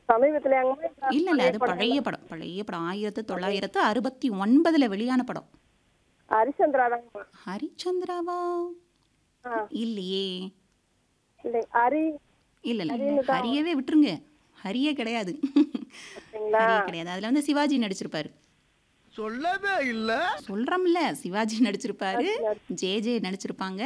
சமீபத்துலயாங்கம்மா இல்ல இல்ல அது பழைய படம் பழைய படம் ஆயிரத்து தொள்ளாயிரத்து அறுபத்தி ஒன்பதுல வெளியான படம் ஹரிச்சந்திரா தாங்கம்மா ஹரிச்சந்திராவா ஆ. இல்லையே இல்லை ஹரி இல்ல இல்ல ஹரியவே விட்டுருங்க ஹரியே கிடையாது அப்படிங்களா ஹரியே கிடையாது அதுல வந்து சிவாஜி நடிச்சிருப்பாரு சொல்லவே இல்ல சொல்றோம்ல சிவாஜி நடிச்சிருப்பாரு ஜே ஜே நடிச்சிருப்பாங்க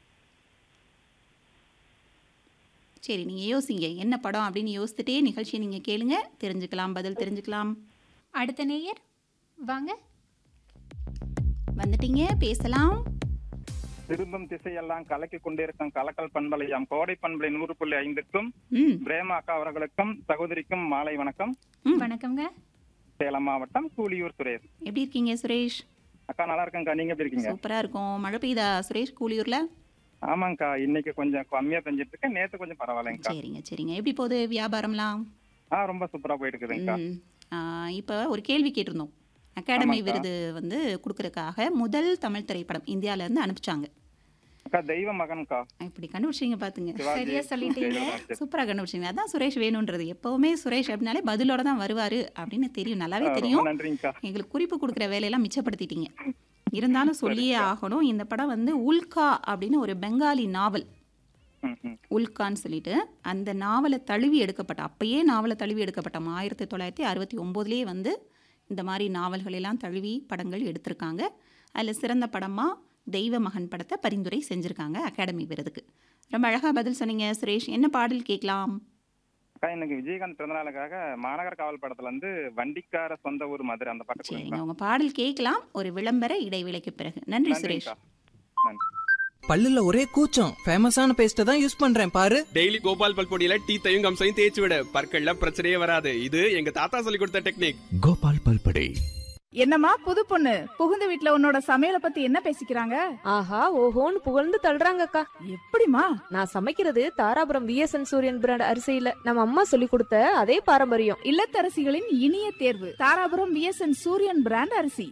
சரி நீங்க யோசிங்க என்ன படம் அப்படின்னு யோசிச்சுட்டே நிகழ்ச்சியை நீங்க கேளுங்க தெரிஞ்சுக்கலாம் பதில் தெரிஞ்சுக்கலாம் அடுத்த நேயர் வாங்க வந்துட்டீங்க பேசலாம் திரும்பும் திசையெல்லாம் கலக்கி கொண்டிருக்கும் கலக்கல் பண்பலையாம் கோடை பண்பலை நூறு புள்ளி ஐந்துக்கும் ம் பிரேமா அக்கா அவர்களுக்கும் சகோதரிக்கும் மாலை வணக்கம் ம். வணக்கம்ங்க சேலம் மாவட்டம் கூலியூர் சுரேஷ் எப்படி இருக்கீங்க சுரேஷ் அக்கா நல்லா இருக்கேங்க்கா நீங்க எப்படி இருக்கீங்க சூப்பரா இருக்கும் மழை பெய்யுதா சுரேஷ் கூலியூர்ல ஆமாங்கக்கா இன்னைக்கு கொஞ்சம் கம்மியா பெஞ்சிட்டு இருக்கு நேத்து கொஞ்சம் பரவாயில்லைங்கக்கா சரிங்க சரிங்க எப்படி போகுது வியாபாரம்லாம் ஆ ரொம்ப சூப்பரா போயிட்டு இருக்குதுங்கக்கா ம். ஆ, இப்போ ஒரு கேள்வி கேட்டிருந்தோம் அகாடமி ஆமாக்கா. விருது வந்து கொடுக்கறதுக்காக முதல் தமிழ் திரைப்படம் இந்தியால இருந்து அனுப்பிச்சாங்க அக்கா தெய்வ மகன்கா இப்படி கண்டுபிடிச்சிங்க பாத்துங்க சிவாஜி சரியா சொல்லிட்டீங்க. தெய்வ மகன். சூப்பரா கண்டுபிடிச்சிங்க அதான் சுரேஷ் வேணுன்றது எப்பவுமே சுரேஷ் அப்படின்னாலே பதிலோட தான் வருவாரு அப்படின்னு தெரியும் நல்லாவே ஆ, ரொம்ப தெரியும் நன்றிங்கக்கா எங்களுக்கு குறிப்பு கொடுக்குற வேலையெல்லாம் மிச்சப்படுத்திட்டீங்க இருந்தாலும் சொல்லியே ஆகணும் இந்த படம் வந்து உல்கா அப்படின்னு ஒரு பெங்காலி நாவல் ம், ம். உல்கான்னு சொல்லிட்டு அந்த நாவலை தழுவி எடுக்கப்பட்ட அப்பயே நாவலை தழுவி எடுக்கப்பட்ட ஆயிரத்தி தொள்ளாயிரத்தி அறுபத்தி ஒம்போதுலேயே வந்து இந்த மாதிரி நாவல்கள் எல்லாம் தழுவி படங்கள் எடுத்திருக்காங்க அதில் சிறந்த படமாக தெய்வ மகன் படத்தை பரிந்துரை செஞ்சுருக்காங்க அகாடமி விருதுக்கு ரொம்ப அழகாக பதில் சொன்னீங்க சுரேஷ் என்ன பாடல் கேட்கலாம் அக்கா இன்னைக்கு விஜயகாந்த் பிறந்தநாளுக்காக மாநகர காவல் படத்துல வந்து வண்டிக்கார சொந்த ஊர் மதுரை அந்த பாட்டு சரிங்க கொடுங்க உங்கள் பாடல் கேட்கலாம் ஒரு விளம்பர இடைவேளைக்கு பிறகு நன்றி சுரேஷ் நன்றிங்கக்கா நன்றி பல்லுல ஒரே கூச்சம் ஃபேமஸான பேஸ்ட்டை தான் யூஸ் பண்றேன் பாரு டெய்லி கோபால் பல்பொடியில டீத்தையும் கம்சையும் தேய்ச்சி விட பற்கள்ல பிரச்சனையே வராது இது எங்க தாத்தா சொல்லி கொடுத்த டெக்னிக் கோபால் பல்படை என்னம்மா புது பொண்ணு புகுந்த வீட்ல உன்னோட சமையல பத்தி என்ன பேசிக்கிறாங்க ஆஹா ஓஹோன்னு புகழ்ந்து தள்ளுறாங்கக்கா எப்படிமா நான் சமைக்கிறது தாராபுரம் விஎஸ்என் சூரியன் பிராண்ட் அரிசியில நம்ம அம்மா சொல்லி கொடுத்த அதே பாரம்பரியம் இல்லத்தரசிகளின் இனிய தேர்வு தாராபுரம் விஎஸ்என் சூரியன் பிராண்ட் அரிசி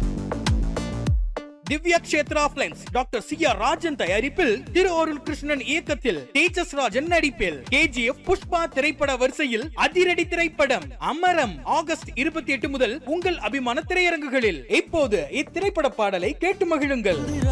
திவ்யா கஷேத்ரா பிளன்ஸ் டாக்டர் சி ஆர் ராஜன் தயாரிப்பில் திரு அருள் கிருஷ்ணன் இயக்கத்தில் தேஜஸ் ராஜன் நடிப்பில் கேஜிஎஃப் புஷ்பா திரைப்பட வரிசையில் அதிரடி திரைப்படம் அமரம் ஆகஸ்ட் இருபத்தி எட்டு முதல் உங்கள் அபிமான திரையரங்குகளில் இப்போது இத்திரைப்பட பாடலை கேட்டு மகிழுங்கள்